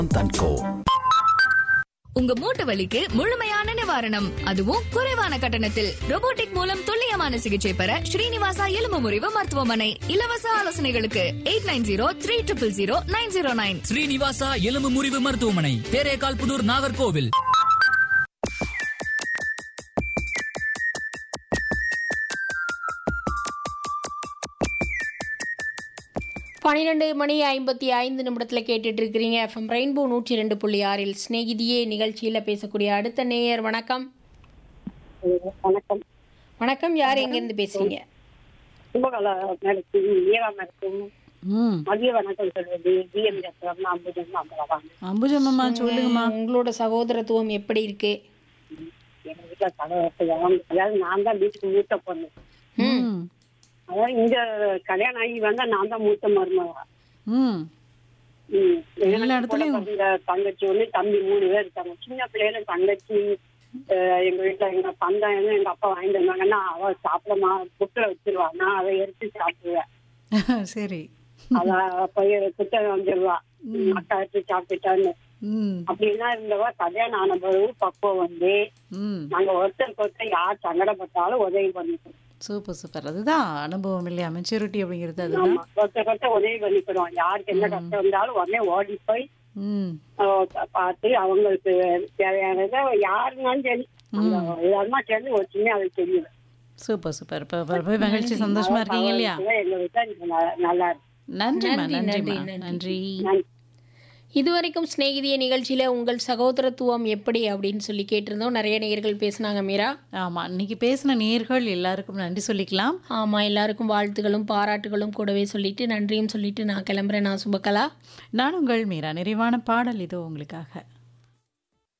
தன்கோ உங்க மூட்டு வலிக்கு முழுமையான நிவாரணம் அதுவும் குறைவான கட்டணத்தில் robotic மூலம் துல்லியமான சிகிச்சை பெற ஸ்ரீனிவாசா எலும்பு முறிவு மருத்துவமனை இலவச ஆலோசனைகளுக்கு eight nine zero three triple zero nine zero nine Srinivasa எலும்பு முறிவு மருத்துவமனை தேரேகால் புதூர் நாகர்கோவில் பன்னிரெண்டு மணி ஐம்பத்தி ஐந்து நிமிடத்தில் கேட்டுட்டு இருக்கிறீங்க எஃப்எம் ரெயின்போ நூற்றி ரெண்டு புள்ளி ஆறில் ஸ்நேகிதியே நிகழ்ச்சியில் பேசக்கூடிய அடுத்த நேயர் வணக்கம் வணக்கம் வணக்கம் யார் எங்கேருந்து பேசுறீங்க கும்பகலா மேடத்துக்கும் ஏவா மேடத்துக்கும் ம் மதிய வணக்கம் சொல்வது பிஎம் ஜெயராம் அம்புஜம் அம்பலவாங்க அம்புஜம்மா சொல்லுங்கம்மா உங்களோட சகோதரத்துவம் எப்படி இருக்கு எங்க வீட்டுல தலைவர்கள் அதாவது நான் தான் வீட்டுக்கு மூத்த பொண்ணு ம் அதாவது இங்க கல்யாணம் ஆகி வந்தா நான் தான் மூத்த மருமகா ம் ம். எல்லா எனக்கு இடத்துலயும் கூட பிறந்த தங்கச்சி ஒண்ணு தம்பி மூணு பேர் இருக்காங்க சின்ன பிள்ளையில தங்கச்சி அஹ், எங்க வீட்டுல எங்க பந்தாயம் எங்க அப்பா வாங்கிட்டு வந்தாங்கன்னா அவ சாப்பிடமா புட்டுல வச்சிருவா நான் அதை எடுத்து சாப்பிடுவேன் சரி அத பையன் குத்த வந்துடுவா அக்கா எடுத்து சாப்பிட்டான்னு ம் அப்படின்னா இருந்தவ கல்யாணம் ஆன பிறகு பக்குவம் வந்து ம் நாங்க ஒருத்தருக்கு ஒருத்தர் யார் சங்கடப்பட்டாலும் உதவி பண்ணிக்கிறோம் சூப்பர் சூப்பர் அதுதான் அனுபவம் இல்லையா மெச்சூரிட்டி அப்படிங்கிறது அதுதான் ஆமா ஒருத்தருக்கு ஒருத்தர் உதவி பண்ணிக்கிறோம் யாருக்கு என்ன கஷ்டம் இருந்தாலும் உடனே ஓடி போய் ம் அஹ், பார்த்து அவங்களுக்கு தேவையானதை யாருனாலும் சரி அந்த எல்லாருமா சேர்ந்து ஒரு சின்ன அது தெரியும் சூப்பர் சூப்பர் இப்போ இப்போ போய் மகிழ்ச்சி சந்தோஷமா இருக்கீங்க இல்லையா எங்க வீட்டுல இது ந- நல்லா இருக்கு நன்றிம்மா நன்றி, நன்றிம்மா நன்றி, நன்றி நன்றி. இதுவரைக்கும் சிநேகிதிய நிகழ்ச்சியில் உங்கள் சகோதரத்துவம் எப்படி அப்படின்னு சொல்லி கேட்டிருந்தோம் நிறைய நேயர்கள் பேசுனாங்க மீரா ஆமா இன்னைக்கு பேசின நேர்கள் எல்லாருக்கும் நன்றி சொல்லிக்கலாம் ஆமாம் எல்லாருக்கும் வாழ்த்துகளும் பாராட்டுகளும் கூடவே சொல்லிட்டு நன்றியும் சொல்லிட்டு நான் கிளம்புறேன் நான் சுபகலா நான் உங்கள் மீரா நிறைவான பாடல் இதோ உங்களுக்காக